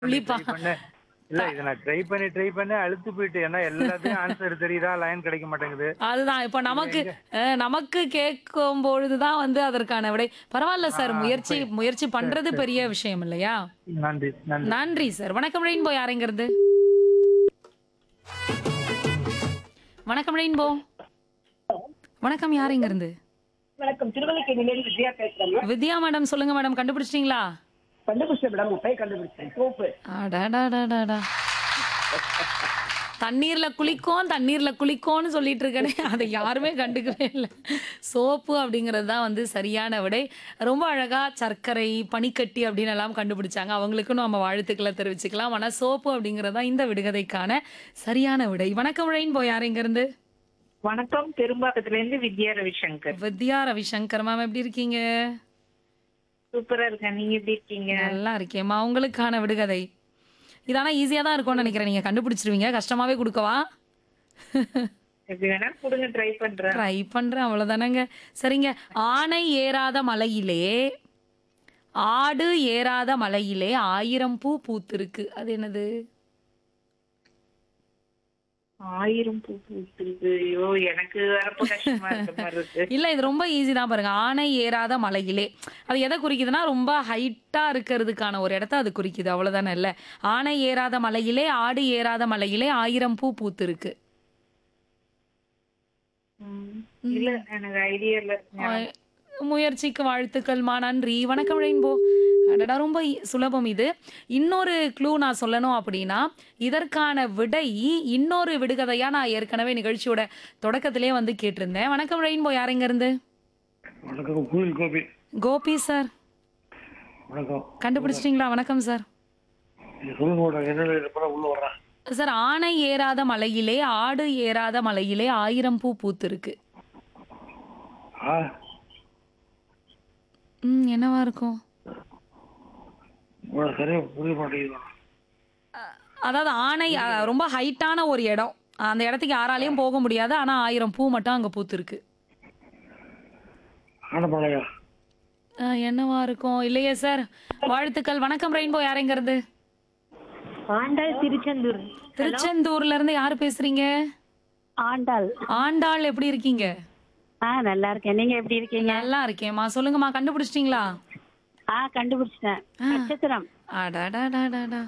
புளிப்பா ட்ரை பண்ண இல்ல இதை நான் ட்ரை பண்ணி ட்ரை பண்ணி அழுத்து போயிட்டு ஏன்னா எல்லாத்தையும் ஆன்சர் தெரியுதா லைன் கிடைக்க மாட்டேங்குது அதுதான் இப்ப நமக்கு அஹ், நமக்கு கேட்கும் பொழுதுதான் வந்து அதற்கான விடை பரவாயில்ல சார் முயற்சி முயற்சி பண்றது பெரிய விஷயம் இல்லையா நன்றி நன்றி நன்றி சார் வணக்கம் ரெயின்போ யாருங்கிறது வணக்கம் ரெயின்போ வணக்கம் யாருங்க இருந்து வணக்கம் திருவல்லிக்கேணியிலிருந்து விஜயா பேசுறேன் வித்யா மேடம் சொல்லுங்க மேடம் கண்டுபிடிச்சிட்டீங்களா கண்டுபிடிச்சேன் மேடம் முட்டை கண்டுபிடிச்சேன் சோப்பு அடடடடடா. தண்ணீர்ல குளிக்கும் தண்ணீர்ல குளிக்கும்னு சொல்லிட்டு இருக்கனே அதை யாருமே கண்டுக்கவே இல்லை சோப்பு அப்படிங்கிறது தான் வந்து சரியான விடை ரொம்ப அழகா சர்க்கரை பனிக்கட்டி அப்படின்னு எல்லாம் கண்டுபிடிச்சாங்க அவங்களுக்கும் நம்ம வாழ்த்துக்களை தெரிவிச்சுக்கலாம் ஆனா சோப்பு அப்படிங்கிறது தான் இந்த விடுகதைக்கான சரியான விடை வணக்கம் ரெயின்போ யார் இங்க இருந்து வணக்கம் பெரும்பாக்கத்துல இருந்து வித்யா ரவிசங்கர் வித்யா ரவிசங்கர் மேம் எப்படி இருக்கீங்க சூப்பரா இருக்கேன் நீங்க எப்படி இருக்கீங்க நல்லா இருக்கேம்மா உங்களுக்கான விடுகதை இதானா ஈஸியா தான் இருக்கும்னு நினைக்கிறேன் நீங்க கண்டுபிடிச்சிருவீங்க கஷ்டமாவே கொடுக்கவா எப்படி வேணா கொடுங்க ட்ரை பண்றேன் ட்ரை பண்றேன் அவ்வளவுதானங்க சரிங்க ஆனை ஏறாத மலையிலே ஆடு ஏறாத மலையிலே ஆயிரம் பூ பூத்திருக்கு அது என்னது ஆயிரம் பூ பூத்திருக்கு ஐயோ எனக்கு வரப்ப கஷ்டமா இருக்க மாதிரி இருக்கு இல்ல இது ரொம்ப ஈஸி தான் பாருங்க ஆனை ஏறாத மலையிலே அது எதை குறிக்குதுன்னா ரொம்ப ஹைட்டா இருக்கிறதுக்கான ஒரு இடத்த அது குறிக்குது அவ்வளவுதானே இல்ல ஆனை ஏறாத மலையிலே ஆடு ஏறாத மலையிலே ஆயிரம் பூ பூத்திருக்கு ம். இல்ல எனக்கு ஐடியா இல்ல ஆஹ் முயற்சிக்கு வாழ்த்துக்கள்மா நன்றி வணக்கம் ரெயின்போ அடடா ரொம்ப இ- சுலபம் இது இன்னொரு க்ளூ நான் சொல்லணும் அப்படின்னா இதற்கான விடை இன்னொரு விடுகதையா நான் ஏற்கனவே நிகழ்ச்சியோட தொடக்கத்திலே வந்து கேட்டிருந்தேன் வணக்கம் ரெயின்போ யாருங்க இருந்து வணக்கம் குயில் கோபி கோபி சார் வணக்கம் கண்டுபிடிச்சிட்டிங்களா வணக்கம் சார் நீங்க சொல்லுங்க மேடம் என்னென்ன இருப்பா உள்ள வர்றேன் சார் ஆனை ஏறாத மலையிலே ஆடு ஏறாத மலையிலே ஆயிரம் பூ பூத்திருக்கு ஆ ம் என்னவா இருக்கும் மேடம் சரியா புரிய மாட்டேங்குது மேடம் அதாவது ஆனை அஹ், ரொம்ப ஹைட்டான ஒரு இடம் அந்த இடத்துக்கு யாராலையும் போக முடியாது ஆனா ஆயிரம் பூ மட்டும் அங்க பூத்திருக்கு ஆனப்பாளையா அஹ், என்னவா இருக்கும் இல்லையே சார் வாழ்த்துக்கள் வணக்கம் ரெயின்போ யாருங்கிறது ஆண்டாள் திருச்செந்தூர் திருச்செந்தூர்ல இருந்து யாரு பேசுறீங்க ஆண்டாள் ஆண்டாள் எப்படி இருக்கீங்க ஆ நல்லா இருக்கேன் நீங்க எப்படி இருக்கீங்க நல்லா இருக்கேம்மா சொல்லுங்கம்மா கண்டுபிடிச்சிட்டீங்களா ஆ கண்டுபிடிச்சிட்டேன் நட்சத்திரம் அடாடாடாடாடா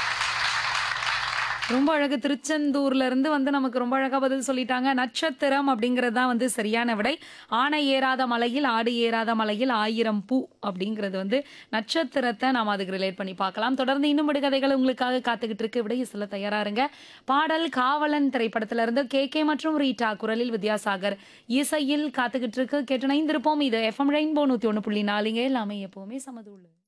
ரொம்ப அழகு திருச்செந்தூர்ல இருந்து வந்து நமக்கு ரொம்ப அழகா பதில் சொல்லிட்டாங்க நட்சத்திரம் அப்படிங்கிறது தான் வந்து சரியான விடை ஆனை ஏறாத மலையில் ஆடு ஏறாத மலையில் ஆயிரம் பூ அப்படிங்கிறது வந்து நட்சத்திரத்தை நாம் அதுக்கு ரிலேட் பண்ணி பார்க்கலாம் தொடர்ந்து இன்னும் விடுகதைகள் உங்களுக்காக காத்துக்கிட்டு இருக்கு விடைய சொல்ல தயாரா இருங்க பாடல் காவலன் திரைப்படத்துல இருந்து கே கே மற்றும் ரீட்டா குரலில் வித்யாசாகர் இசையில் காத்துக்கிட்டு இருக்கு கேட்டு இணைந்திருப்போம் இது எஃப்எம் ரெயின்போ நூத்தி ஒன்று புள்ளி நாலுங்க எல்லாமே எப்பவுமே சமது உள்ளது